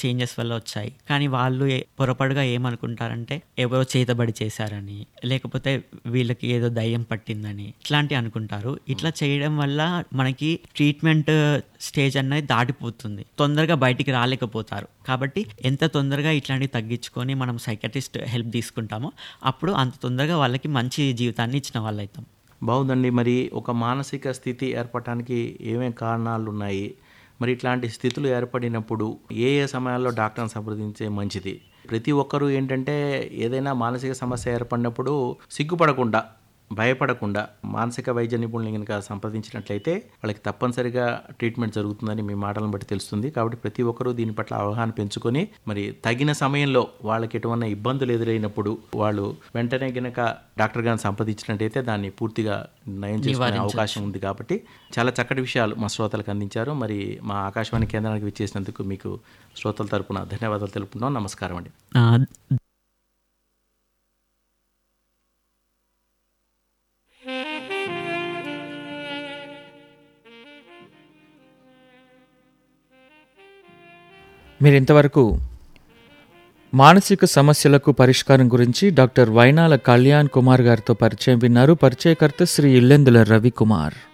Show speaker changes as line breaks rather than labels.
changes వల్ల వచ్చాయి కానీ వాళ్ళు ఏ- పొరపాటుగా ఏమనుకుంటారంటే ఎవరో చేతబడి చేశారని లేకపోతే వీళ్ళకి ఏదో దయ్యం పట్టిందని ఇట్లాంటి అనుకుంటారు ఇట్లా చేయడం వల్ల మనకి ట్రీట్మెంట్ స్టేజ్ అనేది దాటిపోతుంది తొందరగా బయటికి రాలేకపోతారు కాబట్టి ఎంత తొందరగా ఇట్లాంటివి తగ్గించుకొని మనం సైకటిస్ట్ హెల్ప్ తీసుకుంటామో అప్పుడు అంత తొందరగా వాళ్ళకి మంచి జీవితాన్ని ఇచ్చిన వాళ్ళు అవుతాం
బాగుందండి మరి ఒక మానసిక స్థితి ఏర్పడటానికి ఏమేం కారణాలు ఉన్నాయి మరి ఇట్లాంటి స్థితులు ఏర్పడినప్పుడు ఏ ఏ సమయాల్లో డాక్టర్ని సంప్రదించే మంచిది ప్రతి ఒక్కరూ ఏంటంటే ఏదైనా మానసిక సమస్య ఏర్పడినప్పుడు సిగ్గుపడకుండా భయపడకుండా మానసిక వైద్య నిపుణులు కనుక సంప్రదించినట్లయితే వాళ్ళకి తప్పనిసరిగా ట్రీట్మెంట్ జరుగుతుందని మీ మాటలను బట్టి తెలుస్తుంది కాబట్టి ప్రతి ఒక్కరూ దీని పట్ల అవగాహన పెంచుకొని మరి తగిన సమయంలో వాళ్ళకి ఎటువంటి ఇబ్బందులు ఎదురైనప్పుడు వాళ్ళు వెంటనే గనక డాక్టర్ గారిని సంప్రదించినట్టయితే దాన్ని పూర్తిగా నయం చేసుకునే అవకాశం ఉంది కాబట్టి చాలా చక్కటి విషయాలు మా శ్రోతలకు అందించారు మరి మా ఆకాశవాణి కేంద్రానికి విచ్చేసినందుకు మీకు శ్రోతల తరపున ధన్యవాదాలు తెలుపుతున్నాం నమస్కారం అండి
ఆ,
మీరు ఇంతవరకు మానసిక సమస్యలకు పరిష్కారం గురించి డాక్టర్ వైనాల కళ్యాణ్ కుమార్ గారితో పరిచయం విన్నారు పరిచయకర్త శ్రీ ఇల్లెందుల రవికుమార్